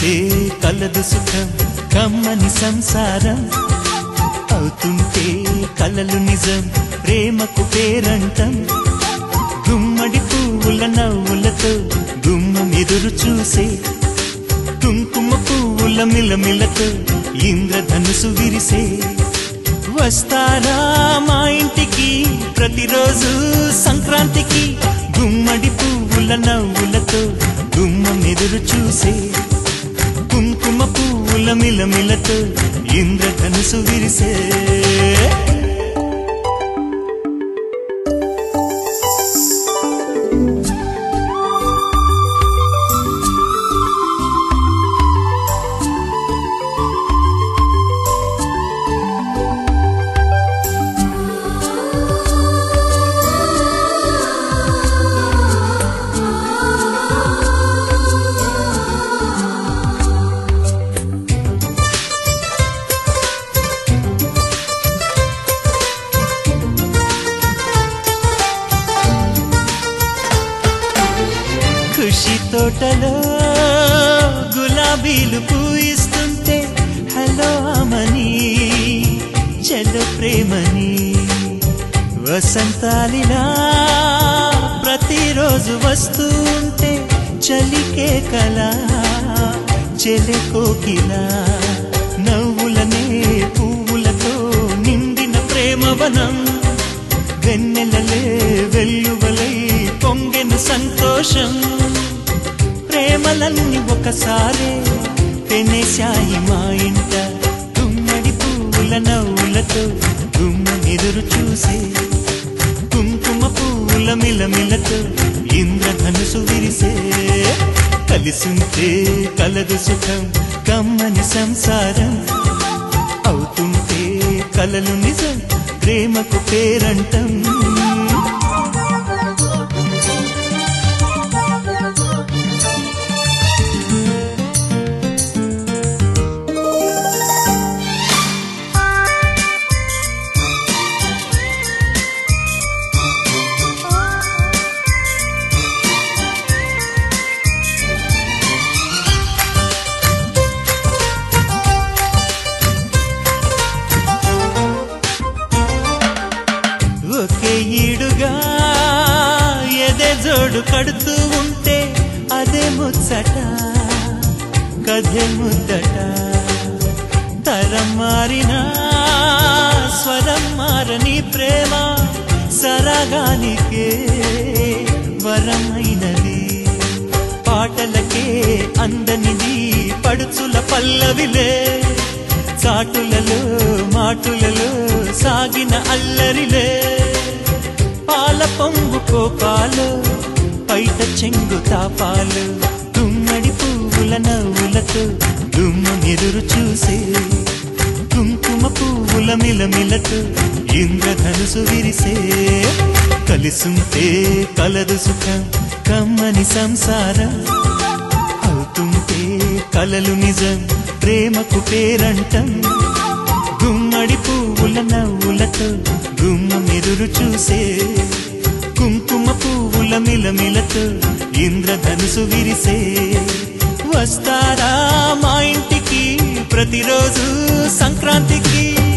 కలిసుంటే కలదు సుఖం కమ్మని సంసారం అవుతుంటే కలలు నిజం ప్రేమకు పేరంటం గుమ్మడి పువ్వుల నవ్వులతో గుమ్మం ఎదురు చూసే కుంకుమ పువ్వుల మిలమిలతో ఇంద్రధనుసు విరిసే వస్తారా మా ఇంటికి ప్రతిరోజు సంక్రాంతికి గుమ్మడి పువ్వుల నవ్వులతో గుమ్మం ఎదురు చూసే కుంకుమ పువ్వుల మిలమిలతో ఇంద్రధనుసు విరిసే ఖుషి తోటలో గులాబీలు పూయిస్తుంటే హలో అమని చెల్లు ప్రేమని వసంతాలిలా ప్రతిరోజు వస్తూ ఉంటే చలికే కల చెలె కోకిలా నవ్వులనే పువ్వులతో నిండిన ప్రేమవనం వెన్నెలలే వెల్లువలై పొంగెను సంతోషం ప్రేమలన్నీ ఒకసారే పెనేశాయి మా ఇంట గుమ్మడి పువ్వుల నవ్వులతో గుమ్మనెదురు చూసే కుంకుమ పువ్వుల మిలమిలతో ఇంద్రధనుసు విరిసే కలిసుంటే కలదు సుఖం కమ్మని సంసారం అవుతుంటే కలలు నిజం ప్రేమకు పేరంటం ఒకే ఈడుగా ఎదే జోడు కడుతూ ఉంటే అదే ముచ్చట కథే ముద్దట తరం మారినా స్వరం మారని ప్రేమ సరగానికే వరమైనది పాటలకే అందనిది పడుచుల పల్లవిలే చాటులలో మాటులలో సాగిన అల్లరిలే పాల పొంగు కోపాలు పైట చెంగు తాపాలు గుమ్మడి పువ్వుల నవ్వులతో గుమ్మనెదురు చూసే కుంకుమ పువ్వుల మిలమిలతో ఇంద్రధనుసు విరిసే కలిసుంటే కలదు సుఖం కమ్మని సంసారం అవుతుంటే కలలు నిజం ప్రేమకు పేరంటం గుమ్మడి పువ్వుల నవ్వులతో గుమ్మం ఎదురు చూసే కుంకుమ పువ్వుల మిలమిలతో ఇంద్రధనుసు విరిసే వస్తారా మా ఇంటికి ప్రతిరోజు సంక్రాంతికి